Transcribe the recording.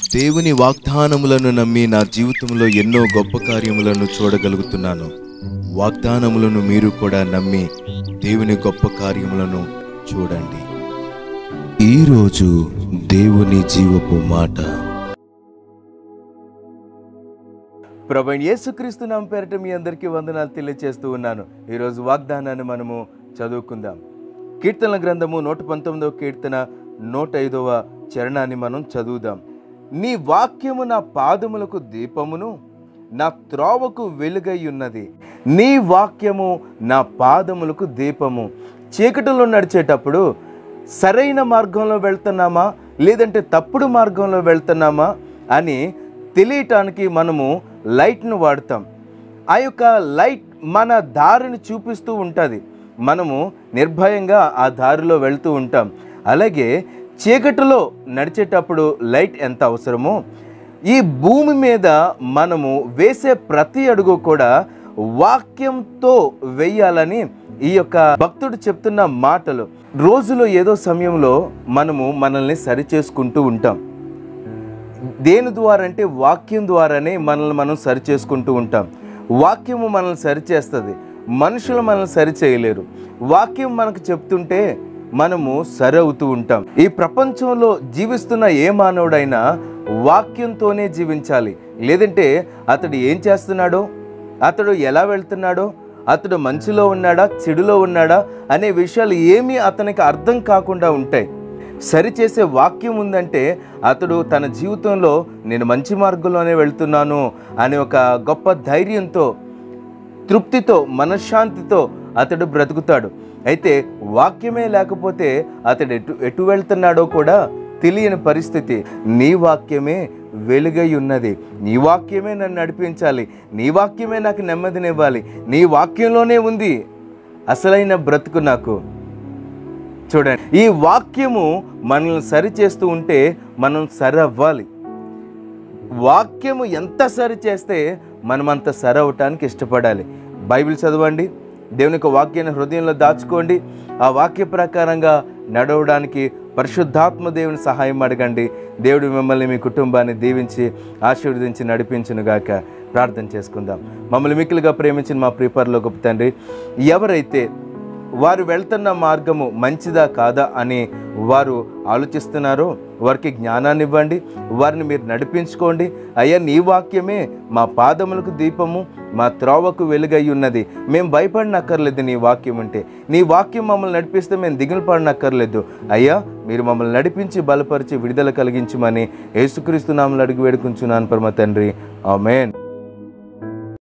దేవుని వాగ్దానములను నమ్మి నా జీవితంలో ఎన్నో గొప్ప కార్యములను చూడగలుగుతున్నాను వాగ్దానములను మీరు కూడా నమ్మి దేవుని గొప్ప కార్యములను చూడండి ఈరోజు దేవుని జీవపు మాట ప్రభు యేసుక్రీస్తు నామ పేరిట మీ అందరికీ వందనాలు తెలియజేస్తూ ఉన్నాను ఈరోజు వాగ్దానాన్ని మనము చదువుకుందాం కీర్తనల గ్రంథము నూట పంతొమ్మిదవ కీర్తన నూట ఐదవ చరణాన్ని మనం చదువుదాం నీ వాక్యము నా పాదములకు దీపమును నా త్రోవకు వెలుగై ఉన్నది నీ వాక్యము నా పాదములకు దీపము చీకటిలో నడిచేటప్పుడు సరైన మార్గంలో వెళ్తున్నామా లేదంటే తప్పుడు మార్గంలో వెళ్తున్నామా అని తెలియటానికి మనము లైట్ను వాడతాం ఆ యొక్క లైట్ మన దారిని చూపిస్తూ ఉంటుంది మనము నిర్భయంగా ఆ దారిలో వెళ్తూ ఉంటాం అలాగే చీకటిలో నడిచేటప్పుడు లైట్ ఎంత అవసరమో ఈ భూమి మీద మనము వేసే ప్రతి అడుగు కూడా వాక్యంతో వెయ్యాలని ఈ యొక్క భక్తుడు చెప్తున్న మాటలు రోజులో ఏదో సమయంలో మనము మనల్ని సరి చేసుకుంటూ ఉంటాం దేని ద్వారా అంటే వాక్యం ద్వారానే మనల్ని మనం సరి చేసుకుంటూ ఉంటాం వాక్యము మనల్ని సరి చేస్తుంది మనుషులు మనల్ని సరి చేయలేరు వాక్యం మనకు చెప్తుంటే మనము సరి అవుతూ ఉంటాం ఈ ప్రపంచంలో జీవిస్తున్న ఏ మానవుడైనా వాక్యంతోనే జీవించాలి లేదంటే అతడు ఏం చేస్తున్నాడో అతడు ఎలా వెళ్తున్నాడో అతడు మంచిలో ఉన్నాడా చెడులో ఉన్నాడా అనే విషయాలు ఏమీ అతనికి అర్థం కాకుండా ఉంటాయి సరిచేసే వాక్యం ఉందంటే అతడు తన జీవితంలో నేను మంచి మార్గంలోనే వెళ్తున్నాను అనే ఒక గొప్ప ధైర్యంతో తృప్తితో మనశ్శాంతితో అతడు బ్రతుకుతాడు అయితే వాక్యమే లేకపోతే అతడు ఎటు ఎటు వెళ్తున్నాడో కూడా తెలియని పరిస్థితి నీ వాక్యమే వెలుగై ఉన్నది నీ వాక్యమే నన్ను నడిపించాలి నీ వాక్యమే నాకు నెమ్మదినివ్వాలి నీ వాక్యంలోనే ఉంది అసలైన బ్రతుకు నాకు చూడండి ఈ వాక్యము మనల్ని సరి చేస్తూ ఉంటే మనం సరి అవ్వాలి వాక్యము ఎంత సరి చేస్తే మనం అంత సరి అవటానికి ఇష్టపడాలి బైబిల్ చదవండి దేవుని యొక్క వాక్యాన్ని హృదయంలో దాచుకోండి ఆ వాక్య ప్రకారంగా నడవడానికి పరిశుద్ధాత్మ దేవుని సహాయం అడగండి దేవుడు మిమ్మల్ని మీ కుటుంబాన్ని దీవించి ఆశీర్వదించి నడిపించునుగాక ప్రార్థన చేసుకుందాం మమ్మల్ని మిక్కులుగా ప్రేమించిన మా ప్రిపర్లో గొప్ప తండ్రి ఎవరైతే వారు వెళ్తున్న మార్గము మంచిదా కాదా అని వారు ఆలోచిస్తున్నారో వారికి జ్ఞానాన్ని ఇవ్వండి వారిని మీరు నడిపించుకోండి అయ్యా నీ వాక్యమే మా పాదములకు దీపము మా త్రోవకు వెలుగై ఉన్నది మేము భయపడినక్కర్లేదు నీ వాక్యం ఉంటే నీ వాక్యం మమ్మల్ని నడిపిస్తే మేము దిగులు పడినక్కర్లేదు అయ్యా మీరు మమ్మల్ని నడిపించి బలపరిచి విడుదల కలిగించమని యేసుక్రీస్తు నామలు అడిగి వేడుకుంటున్నాను పరమ తండ్రి ఆమెన్